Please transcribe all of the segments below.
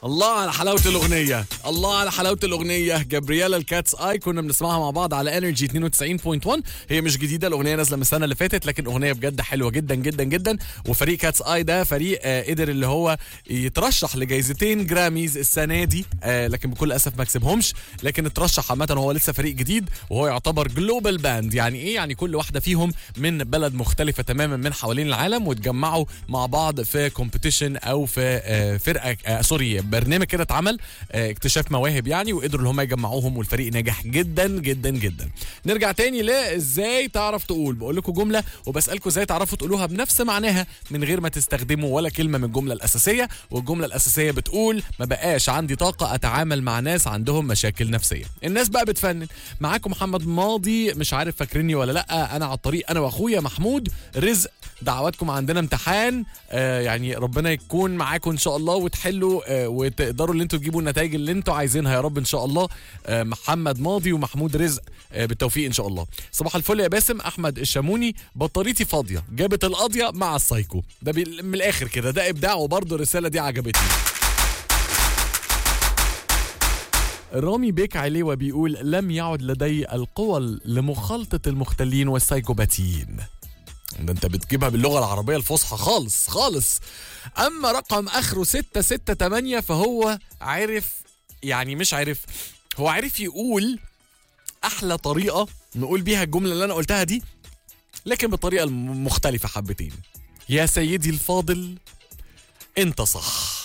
الله على حلاوة الأغنية الله على حلاوة الأغنية جابرييلا الكاتس آي كنا بنسمعها مع بعض على انرجي 92.1 هي مش جديدة الأغنية نازلة من السنة اللي فاتت لكن أغنية بجد حلوة جدا جدا جدا وفريق كاتس آي ده فريق آه قدر اللي هو يترشح لجائزتين جراميز السنة دي آه لكن بكل أسف ما كسبهمش لكن اترشح عامة هو لسه فريق جديد وهو يعتبر جلوبال باند يعني إيه يعني كل واحدة فيهم من بلد مختلفة تماما من حوالين العالم واتجمعوا مع بعض في كومبيتيشن أو في آه فرقة آه سوري برنامج كده اتعمل آه، اكتشاف مواهب يعني وقدروا ان هم يجمعوهم والفريق نجح جدا جدا جدا نرجع تاني لازاي تعرف تقول بقول لكم جمله وبسالكم ازاي تعرفوا تقولوها بنفس معناها من غير ما تستخدموا ولا كلمه من الجمله الاساسيه والجمله الاساسيه بتقول ما بقاش عندي طاقه اتعامل مع ناس عندهم مشاكل نفسيه الناس بقى بتفنن معاكم محمد ماضي مش عارف فاكريني ولا لا انا على الطريق انا واخويا محمود رزق دعواتكم عندنا امتحان آه يعني ربنا يكون معاكم ان شاء الله وتحلوا آه وتقدروا اللي انتوا تجيبوا النتائج اللي انتوا عايزينها يا رب ان شاء الله آه محمد ماضي ومحمود رزق آه بالتوفيق ان شاء الله صباح الفل يا باسم احمد الشاموني بطاريتي فاضيه جابت القاضيه مع السايكو ده بي- من الاخر كده ده ابداع وبرضه الرساله دي عجبتني رامي بيك عليوة بيقول لم يعد لدي القوى لمخالطة المختلين والسايكوباتيين ده انت بتجيبها باللغة العربية الفصحى خالص خالص اما رقم اخره 668 فهو عرف يعني مش عرف هو عرف يقول احلى طريقة نقول بيها الجملة اللي انا قلتها دي لكن بطريقة مختلفة حبتين يا سيدي الفاضل انت صح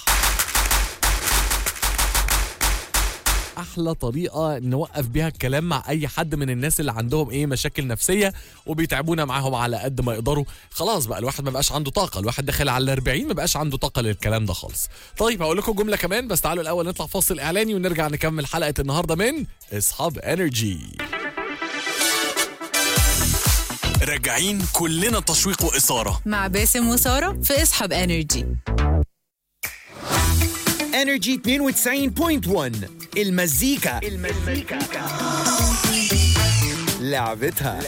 احلى طريقه نوقف بيها الكلام مع اي حد من الناس اللي عندهم ايه مشاكل نفسيه وبيتعبونا معاهم على قد ما يقدروا خلاص بقى الواحد ما بقاش عنده طاقه الواحد داخل على ال 40 ما بقاش عنده طاقه للكلام ده خالص طيب هقول لكم جمله كمان بس تعالوا الاول نطلع فاصل اعلاني ونرجع نكمل حلقه النهارده من اصحاب انرجي راجعين كلنا تشويق واثاره مع باسم وسارة في اصحاب انرجي انرجي 92.1 المزيكا المزيكا لعبتها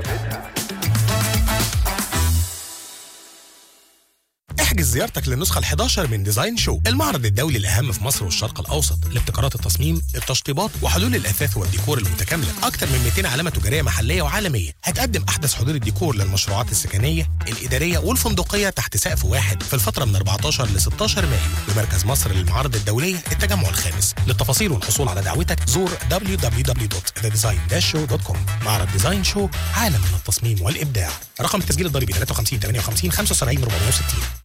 احجز زيارتك للنسخة ال11 من ديزاين شو المعرض الدولي الأهم في مصر والشرق الأوسط لابتكارات التصميم التشطيبات وحلول الأثاث والديكور المتكاملة أكثر من 200 علامة تجارية محلية وعالمية هتقدم أحدث حلول الديكور للمشروعات السكنية الإدارية والفندقية تحت سقف واحد في الفترة من 14 ل 16 مايو بمركز مصر للمعارض الدولية التجمع الخامس للتفاصيل والحصول على دعوتك زور www.thedesign-show.com معرض ديزاين شو عالم من التصميم والإبداع رقم التسجيل الضريبي 53 58 75 460